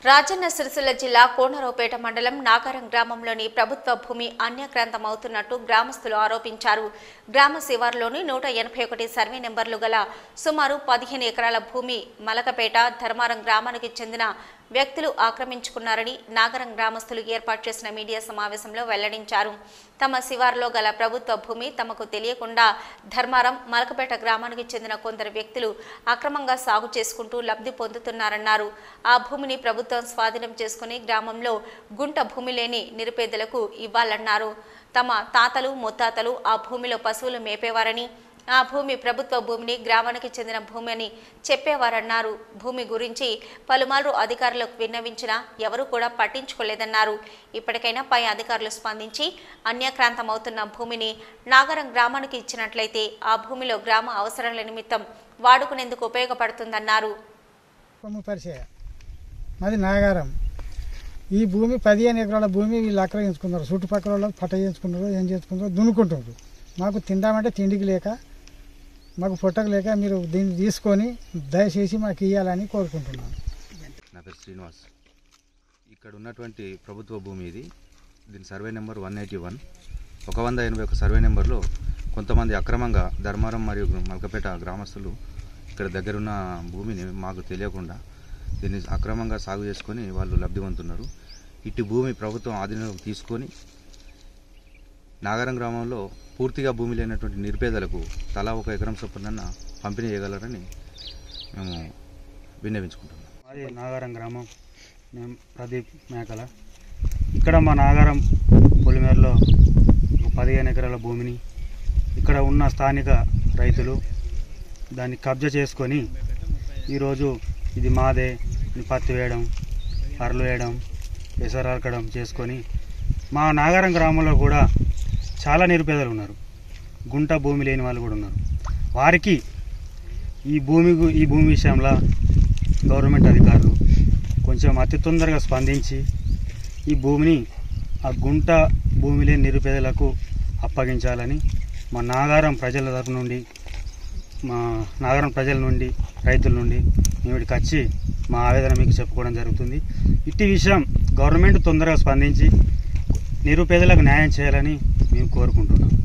రాజన్న సిరిసిల్ల జిల్లా కోనరావుపేట మండలం నాగారం గ్రామంలోని ప్రభుత్వ భూమి అన్యక్రాంతమవుతున్నట్టు గ్రామస్తులు ఆరోపించారు గ్రామ శివారులోని నూట ఎనభై ఒకటి సర్వే నెంబర్లు గల సుమారు పదిహేను ఎకరాల భూమి మలకపేట ధర్మారం గ్రామానికి చెందిన వ్యక్తులు ఆక్రమించుకున్నారని నాగరం గ్రామస్తులు ఏర్పాటు చేసిన మీడియా సమావేశంలో వెల్లడించారు తమ శివారులో గల ప్రభుత్వ భూమి తమకు తెలియకుండా ధర్మారం మలకపేట గ్రామానికి చెందిన కొందరు వ్యక్తులు అక్రమంగా సాగు చేసుకుంటూ లబ్ధి పొందుతున్నారన్నారు ఆ భూమిని ప్రభుత్వం స్వాధీనం చేసుకుని గ్రామంలో గుంట భూమి లేని నిరుపేదలకు ఇవ్వాలన్నారు తమ తాతలు ముత్తాతలు ఆ భూమిలో పశువులు మేపేవారని ఆ భూమి ప్రభుత్వ భూమిని గ్రామానికి చెందిన భూమి అని చెప్పేవారన్నారు భూమి గురించి పలుమార్లు అధికారులకు విన్నవించినా ఎవరూ కూడా పట్టించుకోలేదన్నారు ఇప్పటికైనా పై అధికారులు స్పందించి అన్యక్రాంతమవుతున్న భూమిని నాగరం గ్రామానికి ఇచ్చినట్లయితే ఆ భూమిలో గ్రామ అవసరాల నిమిత్తం వాడుకునేందుకు ఉపయోగపడుతుందన్నారు కొమ్ము పరిచయ మాది నాగారం ఈ భూమి పదిహేను ఎకరాల భూమి వీళ్ళు ఆక్రమించుకున్నారు చుట్టుపక్కల వాళ్ళు పట్ట చేసుకున్నారు ఏం చేసుకున్నారో దున్నుకుంటున్నారు మాకు తిందామంటే తిండికి లేక మాకు పొట్టకు లేక మీరు దీన్ని తీసుకొని దయచేసి మాకు ఇవ్వాలని కోరుకుంటున్నాను నా పేరు శ్రీనివాస్ ఇక్కడ ఉన్నటువంటి ప్రభుత్వ భూమి ఇది దీని survey number one eighty one ఒక వంద ఎనభై ఒక సర్వే నెంబర్లో కొంతమంది అక్రమంగా ధర్మారం మరియు మల్కపేట గ్రామస్తులు ఇక్కడ దగ్గరున్న భూమిని మాకు తెలియకుండా దీన్ని అక్రమంగా సాగు చేసుకొని వాళ్ళు లబ్ధి పొందుతున్నారు ఇటు భూమి ప్రభుత్వం ఆధీనంలోకి తీసుకొని నాగరం గ్రామంలో పూర్తిగా భూమి లేనటువంటి నిరుపేదలకు తలా ఒక ఎకరం చొప్పున పంపిణీ చేయగలరని మేము విన్నవించుకుంటున్నాం మాది నాగారం గ్రామం మేము ప్రదీప్ మేకల ఇక్కడ మా నాగారం పొలిమేరలో ఒక పదిహేను ఎకరాల భూమిని ఇక్కడ ఉన్న స్థానిక రైతులు దాన్ని కబ్జా చేసుకొని ఈరోజు ఇది మాదే అని పత్తి వేయడం పర్లు వేయడం పెసరాకడం చేసుకొని మా నాగారం గ్రామంలో కూడా చాలా నిరుపేదలు ఉన్నారు గుంట భూమి లేని వాళ్ళు కూడా ఉన్నారు వారికి ఈ భూమి గు- ఈ భూమి విషయంలో గవర్నమెంట్ అధికారులు కొంచెం అతి తొందరగా స్పందించి ఈ భూమిని ఆ గుంట భూమి లేని నిరుపేదలకు అప్పగించాలని మా నాగారం ప్రజల తరపు నుండి మా నాగారం ప్రజల నుండి రైతుల నుండి మేము ఇక్కడికి వచ్చి మా ఆవేదన మీకు చెప్పుకోవడం జరుగుతుంది ఇట్టి విషయం గవర్నమెంట్ తొందరగా స్పందించి నిరుపేదలకు న్యాయం చేయాలని మేము కోరుకుంటున్నాం